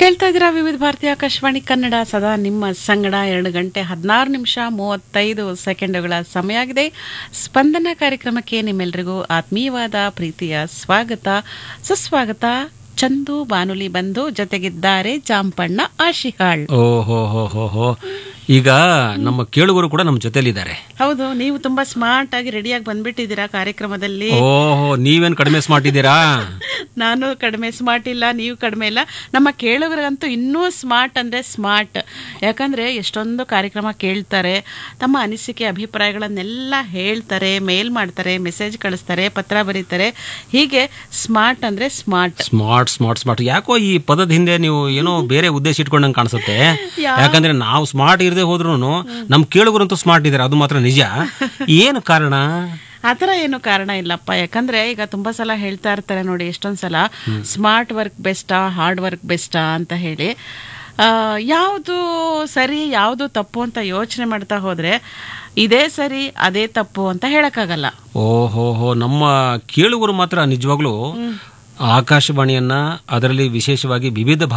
ಕೇಳ್ತಾ ಇದ್ದೀರಾ ವಿವಿಧ ಭಾರತಿ ಆಕಾಶವಾಣಿ ಕನ್ನಡ ಸದಾ ನಿಮ್ಮ ಸಂಗಡ ಎರಡು ಗಂಟೆ ಹದಿನಾರು ನಿಮಿಷ ಮೂವತ್ತೈದು ಸೆಕೆಂಡುಗಳ ಸಮಯ ಆಗಿದೆ ಸ್ಪಂದನ ಕಾರ್ಯಕ್ರಮಕ್ಕೆ ನಿಮ್ಮೆಲ್ಲರಿಗೂ ಆತ್ಮೀಯವಾದ ಪ್ರೀತಿಯ ಸ್ವಾಗತ ಸುಸ್ವಾಗತ ಚಂದು ಬಾನುಲಿ ಬಂದು ಜೊತೆಗಿದ್ದಾರೆ ಜಾಂಪಣ್ಣ ಆಶಿಹಾಳ್ ಓಹೋ ಹೋ ಹೋ ಹೋ ಈಗ ನಮ್ಮ ಕೇಳುಗರು ಕೂಡ ನಮ್ಮ ಜೊತೆಲಿದ್ದಾರೆ ಹೌದು ನೀವು ತುಂಬಾ ಸ್ಮಾರ್ಟ್ ಆಗಿ ರೆಡಿಯಾಗಿ ಬಂದ್ಬಿಟ್ಟಿದ್ದೀರಾ ಕಾರ್ಯಕ್ರಮದಲ್ಲಿ ಓಹೋ ನೀವೇನ್ ಕಡಿಮೆ ಸ್ಮಾರ್ಟ್ ಇದ್ದೀರಾ ನಾನು ಕಡಿಮೆ ಸ್ಮಾರ್ಟ್ ಇಲ್ಲ ನೀವು ಕಡಿಮೆ ಇಲ್ಲ ನಮ್ಮ ಕೇಳುಗರಿಗಂತೂ ಇನ್ನೂ ಸ್ಮಾರ್ಟ್ ಅಂದ್ರೆ ಸ್ಮಾರ್ಟ್ ಯಾಕಂದ್ರೆ ಎಷ್ಟೊಂದು ಕಾರ್ಯಕ್ರಮ ಕೇಳ್ತಾರೆ ತಮ್ಮ ಅನಿಸಿಕೆ ಅಭಿಪ್ರಾಯಗಳನ್ನೆಲ್ಲ ಹೇಳ್ತಾರೆ ಮೇಲ್ ಮಾಡ್ತಾರೆ ಮೆಸೇಜ್ ಕಳಿಸ್ತಾರೆ ಪತ್ರ ಬರೀತಾರೆ ಹೀಗೆ ಸ್ಮಾರ್ಟ್ ಅಂದ್ರೆ ಸ್ಮಾರ್ಟ್ ಸ್ಮಾರ್ಟ್ ಸ್ಮಾರ್ಟ್ ಸ್ಮಾರ್ಟ್ ಯಾಕೋ ಈ ಪದದ ಹಿಂದೆ ನೀವು ಏನೋ ಬೇರೆ ಉದ್ದೇಶ ಇಟ್ಕೊಂಡಂಗೆ ಕಾಣಿಸುತ್ತೆ ಯಾಕಂದ್ರೆ ನಾವು ಸ್ಮಾರ್ಟ್ ಇರದೆ ಹೋದ್ರು ನಮ್ ಕೇಳುಗರಂತೂ ಸ್ಮಾರ್ಟ್ ಇದಾರೆ ಅದು ಮಾತ್ರ ನಿಜ ಏನು ಕಾರಣ ಆ ಥರ ಏನು ಕಾರಣ ಇಲ್ಲಪ್ಪ ಯಾಕಂದ್ರೆ ಈಗ ತುಂಬಾ ಸಲ ಹೇಳ್ತಾ ಇರ್ತಾರೆ ನೋಡಿ ಎಷ್ಟೊಂದ್ ಸಲ ಸ್ಮಾರ್ಟ್ ವರ್ಕ್ ಬೆಸ್ಟಾ ಹಾರ್ಡ್ ವರ್ಕ್ ಬೆಸ್ಟಾ ಅಂತ ಹೇಳಿ ಆ, ಯಾವುದು ಸರಿ ಯಾವುದು ತಪ್ಪು ಅಂತ ಯೋಚನೆ ಮಾಡ್ತಾ ಹೋದ್ರೆ ಇದೇ ಸರಿ ಅದೇ ತಪ್ಪು ಅಂತ ಹೇಳಕ್ಕಾಗಲ್ಲ ಓಹೋ ಹೋ ನಮ್ಮ ಕೇಳುಗರು ಮಾತ್ರ ನಿಜವಾಗ್ಲೂ ಆಕಾಶವಾಣಿಯನ್ನ ಅದರಲ್ಲಿ ವಿಶೇಷವಾಗಿ ವಿವಿಧ